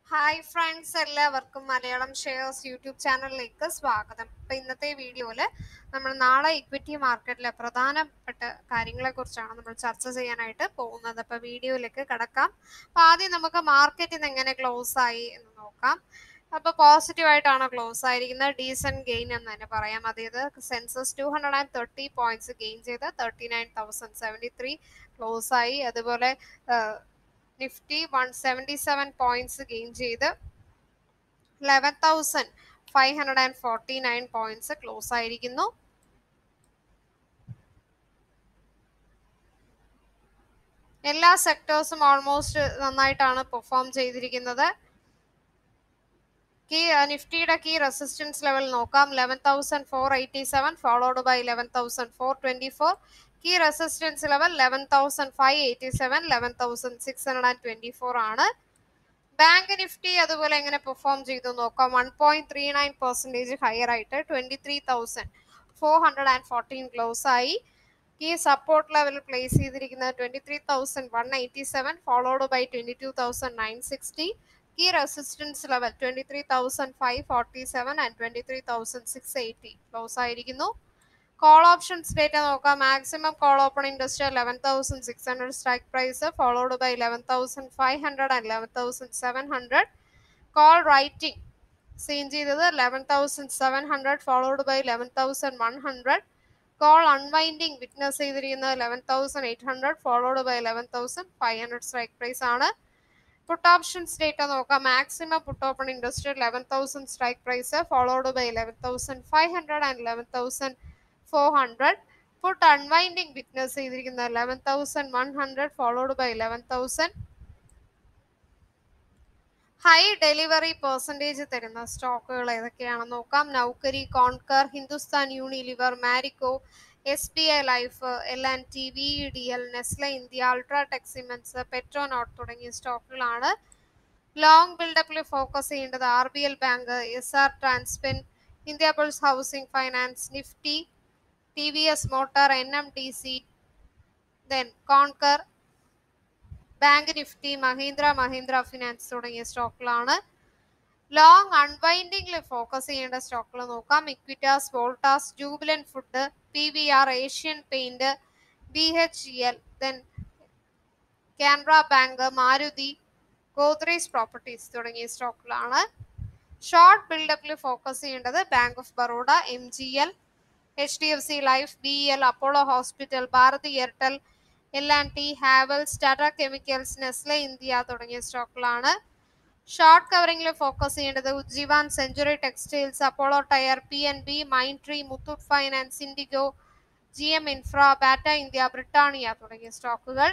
hi friends എല്ലാവർക്കും Malayalam shares YouTube ചാനലിലേക്ക് സ്വാഗതം ഇപ്പൊ ഇന്നത്തെ വീഡിയോയിൽ നമ്മൾ നാളെ ഇക്വിറ്റി മാർക്കറ്റിലെ പ്രധാനപ്പെട്ട കാര്യങ്ങളെ കുറിച്ചാണ് നമ്മൾ ചർച്ച ചെയ്യാനായിട്ട് പോകുന്നത് അപ്പൊ വീഡിയോയിലേക്ക് കടക്കാം അപ്പൊ ആദ്യം നമുക്ക് മാർക്കറ്റ് ഇന്ന് എങ്ങനെ ക്ലോസ് ആയി എന്ന് നോക്കാം അപ്പൊ പോസിറ്റീവ് ആയിട്ടാണ് ക്ലോസ് ആയിരിക്കുന്നത് ഡീസന്റ് ഗെയിൻ എന്ന് തന്നെ പറയാം അതായത് Sensex two hundred and thirty points gain ചെയ്ത് thirty nine thousand seventy three close ആയി അതുപോലെ Nifty one seventy seven points gain ചെയ്ത് eleven thousand five hundred and forty nine points close ആയിരിക്കുന്നു എല്ലാ സെക്ടേഴ്സും ഓൾമോസ്റ്റ് നന്നായിട്ടാണ് പെർഫോം ചെയ്തിരിക്കുന്നത് കീ നിഫ്റ്റിയുടെ കീ റെസിസ്റ്റൻസ് ലെവൽ നോക്കാം eleven thousand four eighty seven followed by eleven thousand four twenty four key resistance level eleven thousand five eighty seven eleven thousand six hundred and twenty four ആണ് bank Nifty അതുപോലെ എങ്ങനെ perform ചെയ്തു നോക്കാം one point three nine percentage higher ആയിട്ട് twenty three thousand four hundred and fourteen close ആയി ഈ support level place ചെയ്തിരിക്കുന്നത് twenty three thousand one eighty seven followed by twenty two thousand nine sixty ഈ resistance level twenty three thousand five forty seven and twenty three thousand six eighty close ആയിരിക്കുന്നു call options data നോക്കാം maximum call open industry eleven thousand six hundred strike price followed by eleven thousand five hundred and eleven thousand seven hundred call writing seen ചെയ്തത് eleven thousand seven hundred followed by eleven thousand one hundred call unwinding witness ചെയ്തിരിക്കുന്നത് eleven thousand eight hundred followed by eleven thousand five hundred strike price ആണ് put options data നോക്കാം maximum put open industry eleven thousand strike price followed by eleven thousand five hundred and eleven thousand four hundred put unwinding witness ചെയ്തിരിക്കുന്നത് eleven thousand one hundred followed by eleven thousand high delivery percentage തരുന്ന സ്റ്റോക്കുകൾ ഏതൊക്കെയാണെന്ന് നോക്കാം Naukri Concor Hindustan Unilever Marico S B I life L and T V D L Nestle India UltraTech cements Petronet തുടങ്ങിയ സ്റ്റോക്കുകളാണ് long ബിൽഡപ്പിൽ focus ചെയ്യേണ്ടത് R B L bank S R ട്രാൻസ്പെൻ Indiabulls housing finance Nifty T V S motor N M T C then conquer bank Nifty Mahindra Mahindra finance തുടങ്ങിയ സ്റ്റോക്കുകളാണ് long അൺവൈൻഡിംഗിൽ focus ചെയ്യേണ്ട സ്റ്റോക്കുകൾ നോക്കാം Equitas Voltas Jubilant food P V R Asian paint B H L then Canara bank Maruti Godrej properties തുടങ്ങിയ സ്റ്റോക്കുകളാണ് short ബിൽഡപ്പിൽ focus ചെയ്യേണ്ടത് bank of Baroda M G L H D F C life B L Apollo hospital Bharti Airtel L and T Havells Tata chemicals Nestle India തുടങ്ങിയ സ്റ്റോക്കുകളാണ് short കവറിംഗിൽ focus ചെയ്യേണ്ടത് ഉജ്ജീവാൻ century textiles Apollo tyre P N B Mindtree Muthoot finance IndiGo G M infra Bata India Britannia തുടങ്ങിയ സ്റ്റോക്കുകൾ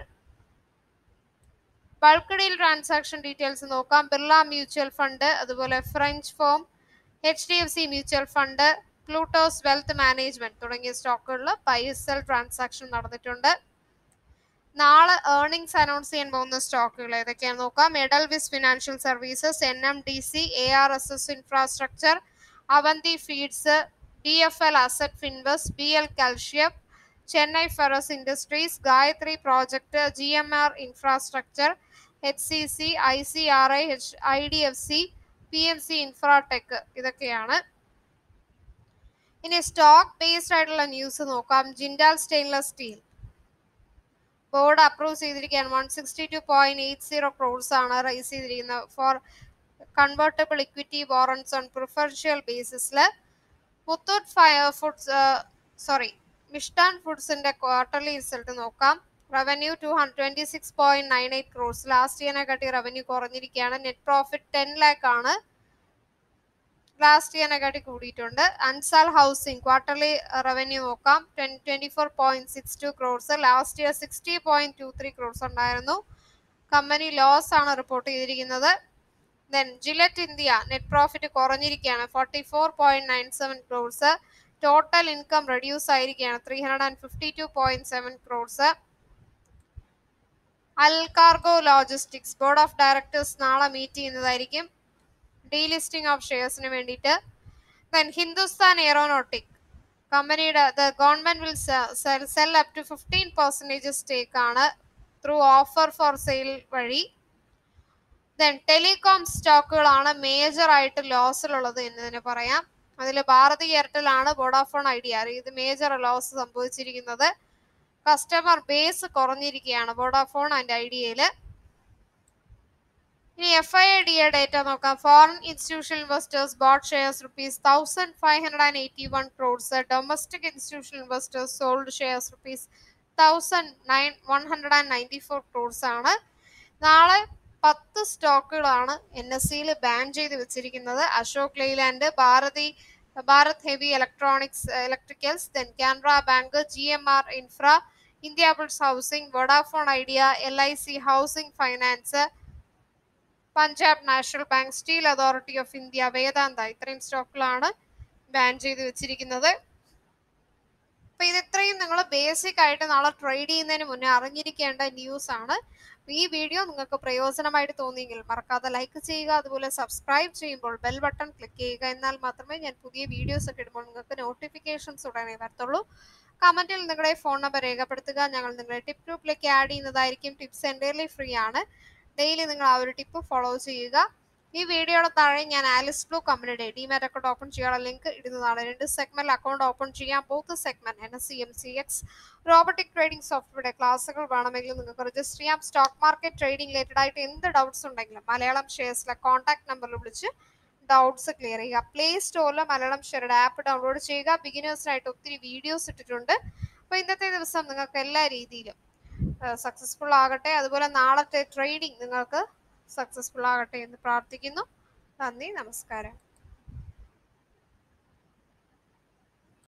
bulk deal transaction details നോക്കാം Birla mutual fund അതുപോലെ French form H D F C mutual fund Plutus wealth management തുടങ്ങിയ സ്റ്റോക്കുകളിൽ by cell transaction നടന്നിട്ടുണ്ട് നാളെ earnings announce ചെയ്യാൻ പോകുന്ന സ്റ്റോക്കുകൾ ഏതൊക്കെയാണെന്ന് നോക്കാം മെഡൽവിസ് financial services N M D C A R S S infrastructure Avanti feeds D F L asset finvest B L calcium Chennai ferrous industries Gayatri project G M R infrastructure H C C I C R I H I D F C P M C infratech ഇതൊക്കെയാണ് ഇനി stock based ആയിട്ടുള്ള news നോക്കാം Jindal stainless steel board approve ചെയ്തിരിക്കുകയാണ് one sixty two point eight zero crores ആണ് raise ചെയ്തിരിക്കുന്നത് for convertible equity warrants on preferential ബേസിസിൽ Muthoot foods sorry Mishtann ഫുഡ്സിന്റെ quarterly result നോക്കാം revenue two twenty six point nine eight crores last ഇയറിനെ കാട്ടി റവന്യൂ കുറഞ്ഞിരിക്കുകയാണ് നെറ്റ് പ്രോഫിറ്റ് ടെൻ ലാക്ക് ആണ് ലാസ്റ്റ് ഇയറിനെ കാട്ടി കൂടിയിട്ടുണ്ട് അൻസാൽ ഹൗസിംഗ് ക്വാർട്ടർലി റവന്യൂ നോക്കാം twenty four point six two crores last year sixty point two three crores ഉണ്ടായിരുന്നു കമ്പനി ലോസ് ആണ് റിപ്പോർട്ട് ചെയ്തിരിക്കുന്നത് then Gillette India net profit കുറഞ്ഞിരിക്കുകയാണ് forty four point nine seven crores total income reduce ആയിരിക്കുകയാണ് three hundred and fifty two point seven crores Allcargo logistics board of directors നാളെ meet ചെയ്യുന്നതായിരിക്കും delisting of ഷെയർസിന് വേണ്ടിയിട്ട് then Hindustan aeronautic കമ്പനിയുടെ the government will sell up to fifteen percentage stake ആണ് through offer for sale വഴി then telecom സ്റ്റോക്കുകളാണ് major ആയിട്ട് ലോസിലുള്ളത് എന്ന് തന്നെ പറയാം അതിൽ ഭാരതി എയർടെൽ ആണ് വോഡാഫോൺ ഐഡിയ ഇത് മേജർ ലോസ് സംഭവിച്ചിരിക്കുന്നത് കസ്റ്റമർ ബേസ് കുറഞ്ഞിരിക്കുകയാണ് വോഡാഫോൺ ആൻഡ് ഐഡിയയില് ഇനി F I D A data നോക്കാം foreign institutional investors bought shares rupees thousand five hundred and eighty one crores domestic institutional investors sold shares rupees thousand nine one hundred and ninety four crores ആണ് നാളെ പത്ത് സ്റ്റോക്കുകളാണ് N S സിയിൽ ban ചെയ്ത് വെച്ചിരിക്കുന്നത് Ashok Leyland Bharti Bharat heavy electronics electricals then Canara bank G M R infra Indiabulls housing Vodafone Idea L I C housing finance Punjab national bank steel authority of India Vedanta ഇത്രയും സ്റ്റോക്കുകളാണ് ban ചെയ്ത് വെച്ചിരിക്കുന്നത് അപ്പൊ ഇത് ഇത്രയും നിങ്ങൾ ബേസിക് ആയിട്ട് നാളെ ട്രേഡ് ചെയ്യുന്നതിന് മുന്നേ അറിഞ്ഞിരിക്കേണ്ട ന്യൂസ് ആണ് ഈ വീഡിയോ നിങ്ങൾക്ക് പ്രയോജനമായിട്ട് തോന്നിയെങ്കിൽ മറക്കാതെ ലൈക്ക് ചെയ്യുക അതുപോലെ സബ്സ്ക്രൈബ് ചെയ്യുമ്പോൾ ബെൽ ബട്ടൺ ക്ലിക്ക് ചെയ്യുക എന്നാൽ മാത്രമേ ഞാൻ പുതിയ വീഡിയോസ് ഒക്കെ ഇടുമ്പോൾ നിങ്ങൾക്ക് നോട്ടിഫിക്കേഷൻസ് ഉടനെ വരത്തുള്ളൂ കമന്റിൽ നിങ്ങളുടെ ഫോൺ നമ്പർ രേഖപ്പെടുത്തുക ഞങ്ങൾ നിങ്ങളെ ടിപ്പ് ഗ്രൂപ്പിലേക്ക് ആഡ് ചെയ്യുന്നതായിരിക്കും ടിപ്സ് എൻ്റയർലി ഫ്രീ ആണ് ഡെയിലി നിങ്ങൾ ആ ഒരു ടിപ്പ് ഫോളോ ചെയ്യുക ഈ വീഡിയോയുടെ താഴെ ഞാൻ ആലിസ് ബ്ലൂ കമ്പനിയുടെ ഡിമാറ്റ് അക്കൗണ്ട് ഓപ്പൺ ചെയ്യാനുള്ള ലിങ്ക് ഇടുന്നതാണ് രണ്ട് സെഗ്മെന്റ് അക്കൗണ്ട് ഓപ്പൺ ചെയ്യാം both segment N S C M C X robotic trading സോഫ്റ്റ്വെയറുടെ ക്ലാസ്സുകൾ വേണമെങ്കിൽ നിങ്ങൾക്ക് രജിസ്റ്റർ ചെയ്യാം സ്റ്റോക്ക് മാർക്കറ്റ് ട്രേഡിംഗ് റിലേറ്റഡ് ആയിട്ട് എന്ത് ഡൗട്ട്സ് ഉണ്ടെങ്കിലും മലയാളം ഷെയർസിലെ കോൺടാക്ട് നമ്പറിൽ വിളിച്ച് ഡൗട്ട്സ് ക്ലിയർ ചെയ്യുക പ്ലേ സ്റ്റോറിൽ മലയാളം ഷെയറുടെ ആപ്പ് ഡൗൺലോഡ് ചെയ്യുക ബിഗിനേഴ്സിനായിട്ട് ഒത്തിരി വീഡിയോസ് ഇട്ടിട്ടുണ്ട് അപ്പോൾ ഇന്നത്തെ ദിവസം നിങ്ങൾക്ക് എല്ലാ രീതിയിലും സക്സസ്ഫുൾ ആകട്ടെ അതുപോലെ നാളത്തെ ട്രേഡിംഗ് നിങ്ങൾക്ക് സക്സസ്ഫുൾ ആകട്ടെ എന്ന് പ്രാർത്ഥിക്കുന്നു നന്ദി നമസ്കാരം